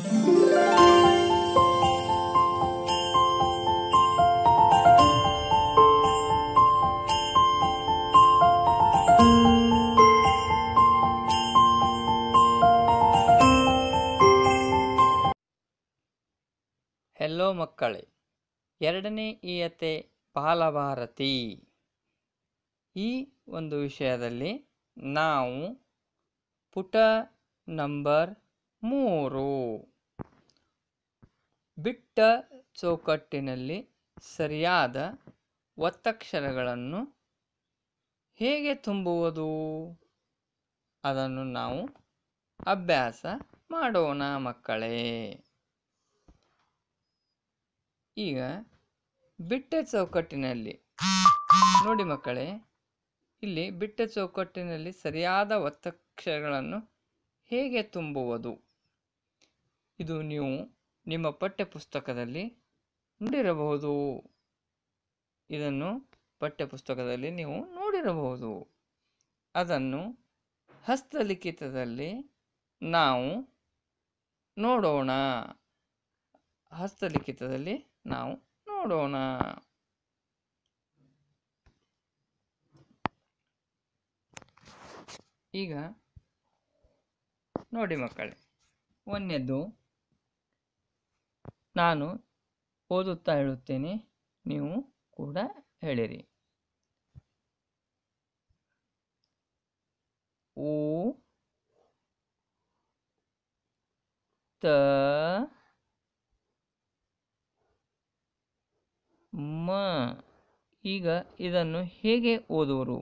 hello ಮಕ್ಕಳೇ ಎರಡನೇ ಈಯತೆ ಬಾಲಭಾರತಿ ಈ ಒಂದು ವಿಷಯದಲ್ಲಿ ನಾವು ಪುಟ ನಂಬರ್ ಮೂರು ಬಿಟ್ಟ ಚೌಕಟ್ಟಿನಲ್ಲಿ ಸರಿಯಾದ ಒತ್ತಕ್ಷರಗಳನ್ನು ಹೇಗೆ ತುಂಬುವುದು ಅದನ್ನು ನಾವು ಅಭ್ಯಾಸ ಮಾಡೋಣ ಮಕ್ಕಳೇ ಈಗ ಬಿಟ್ಟ ಚೌಕಟ್ಟಿನಲ್ಲಿ ನೋಡಿ ಮಕ್ಕಳೇ ಇಲ್ಲಿ ಬಿಟ್ಟ ಚೌಕಟ್ಟಿನಲ್ಲಿ ಸರಿಯಾದ ಒತ್ತಕ್ಷರಗಳನ್ನು ಹೇಗೆ ತುಂಬುವುದು ಇದು ನೀವು ನಿಮ್ಮ ಪಠ್ಯಪುಸ್ತಕದಲ್ಲಿ ನೋಡಿರಬಹುದು ಇದನ್ನು ಪಠ್ಯಪುಸ್ತಕದಲ್ಲಿ ನೀವು ನೋಡಿರಬಹುದು ಅದನ್ನು ಹಸ್ತಲಿಖಿತದಲ್ಲಿ ನಾವು ನೋಡೋಣ ಹಸ್ತಲಿಖಿತದಲ್ಲಿ ನಾವು ನೋಡೋಣ ಈಗ ನೋಡಿ ಮಕ್ಕಳೇ ಒಂದನೇದ್ದು ನಾನು ಓದುತ್ತಾ ಹೇಳುತ್ತೇನೆ ನೀವು ಕೂಡ ಹೇಳಿರಿ ಊ ತ ಮ ಈಗ ಇದನ್ನು ಹೇಗೆ ಓದುವರು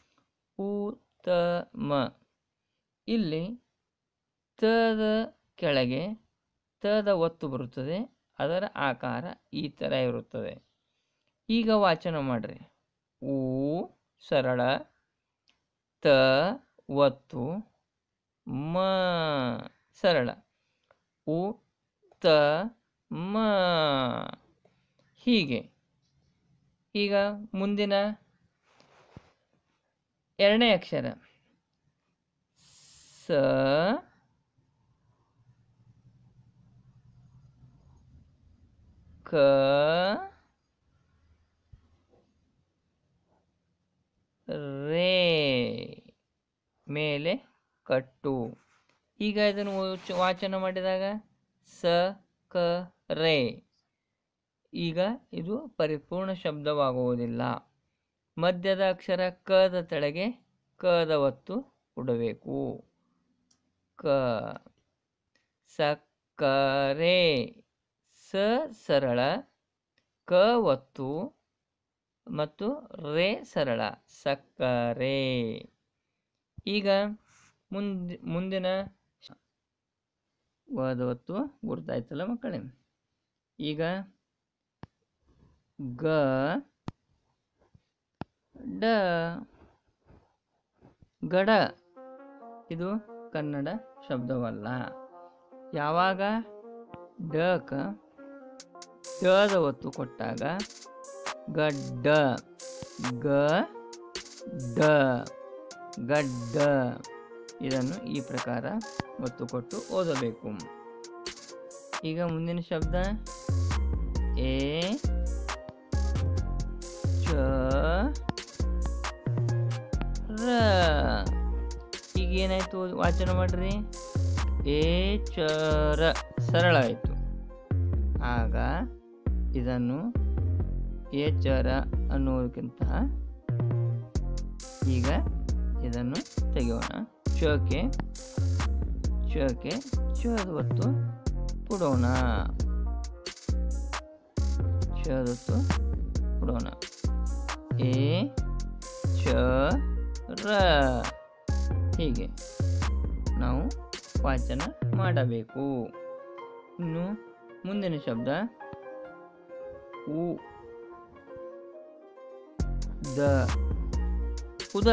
ಉತ್ತಮ ಇಲ್ಲಿ ತದ ಕೆಳಗೆ ತದ ಒತ್ತು ಬರುತ್ತದೆ ಅದರ ಆಕಾರ ಈ ಥರ ಇರುತ್ತದೆ ಈಗ ವಾಚನ ಮಾಡ್ರಿ ಊ ಸರಳ ತ ಒತ್ತು ಮ ಸರಳ ಉ ತ ಮ ಹೀಗೆ ಈಗ ಮುಂದಿನ ಎರಡನೇ ಅಕ್ಷರ ಸ ಕ ರೇ ಮೇಲೆ ಕಟ್ಟು ಈಗ ಇದನ್ನು ಉಚ್ಚ- ವಾಚನ ಮಾಡಿದಾಗ ಸ ಕ ರೇ ಈಗ ಇದು ಪರಿಪೂರ್ಣ ಶಬ್ದವಾಗುವುದಿಲ್ಲ ಮಧ್ಯದ ಅಕ್ಷರ ಕದ ತೆಳಗೆ ಕದ ಒತ್ತು ಕೊಡಬೇಕು ಕ ಸಕ್ಕರೆ ಸ ಸರಳ ಕ ಒತ್ತು ಮತ್ತು ರೇ ಸರಳ ಸಕ್ಕರೆ ಈಗ ಮುಂದೆ ಮುಂದಿನ ವದ ಒತ್ತು ಗುರ್ತಾಯ್ತಲ್ಲ ಮಕ್ಕಳೇ ಈಗ ಗ ಡ ಗಡ ಇದು ಕನ್ನಡ ಶಬ್ದವಲ್ಲ ಯಾವಾಗ ಡಕ ಡದ ಒತ್ತು ಕೊಟ್ಟಾಗ ಗಡ್ಡ ಗ ಡ ಗಡ್ಡ ಇದನ್ನು ಈ ಪ್ರಕಾರ ಒತ್ತು ಕೊಟ್ಟು ಓದಬೇಕು ಈಗ ಮುಂದಿನ ಶಬ್ದ ಎ ಚ ರ ಈಗ ಏನಾಯ್ತು ವಾಚನ ಮಾಡ್ರಿ ಎ ಚರ ಸರಳ ಆಯಿತು ಆಗ ಇದನ್ನು ಏಚರ ಅನ್ನೋದಕ್ಕಿಂತ ಈಗ ಇದನ್ನು ತೆಗೆಯೋಣ ಚಕ್ಕೆ ಚಕ್ಕೆ ಚದ ಒತ್ತು ಕೊಡೋಣ ಚದೊತ್ತು ಕೊಡೋಣ ಎ ಚ ರ ಹೀಗೆ ನಾವು ವಾಚನ ಮಾಡಬೇಕು ಇನ್ನು ಮುಂದಿನ ಶಬ್ದ ಉ ದ ಉದ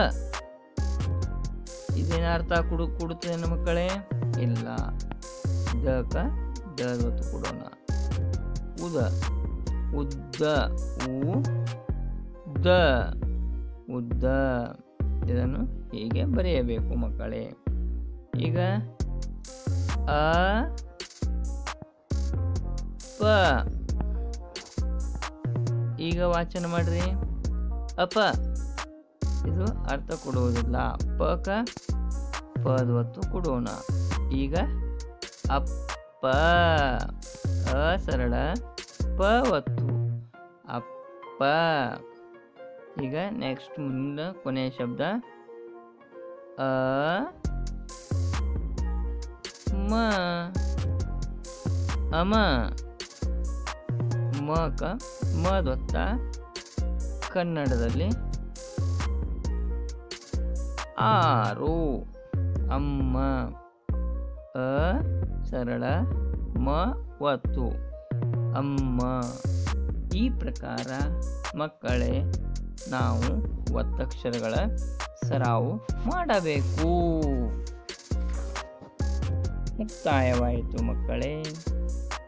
ಇದೇನ ಅರ್ಥ ಕೊಡು ಕೊಡುತ್ತದೆ ನಮ್ಮ ಮಕ್ಕಳೇ ಇಲ್ಲ ದಕ ದ ಒತ್ತು ಕೊಡೋಣ ಉದ ಉದ್ದ ಉ ದ ಉದ್ದ ಇದನ್ನು ಹೀಗೆ ಬರೆಯಬೇಕು ಮಕ್ಕಳೇ ಈಗ ಅ ಪ ಈಗ ವಾಚನ ಮಾಡ್ರಿ ಅಪ ಇದು ಅರ್ಥ ಕೊಡುವುದಿಲ್ಲ ಪಕ ಪದ ಒತ್ತು ಕೊಡೋಣ ಈಗ ಅಪ್ಪ ಅ ಸರಳ ಪ ಒತ್ತು ಅಪ್ಪ ಈಗ ನೆಕ್ಸ್ಟ್ ಮುಂದೆ ಕೊನೆಯ ಶಬ್ದ ಅ ಮ ಅಮ ಮಕ ಮದೊತ್ತ ಕನ್ನಡದಲ್ಲಿ ಆರು ಅಮ್ಮ ಅ ಸರಳ ಮ ಒತ್ತು ಅಮ್ಮ ಈ ಪ್ರಕಾರ ಮಕ್ಕಳೇ ನಾವು ಒತ್ತಕ್ಷರಗಳ ಸರಾವು ಮಾಡಬೇಕು ಮುಕ್ತಾಯವಾಯಿತು ಮಕ್ಕಳೇ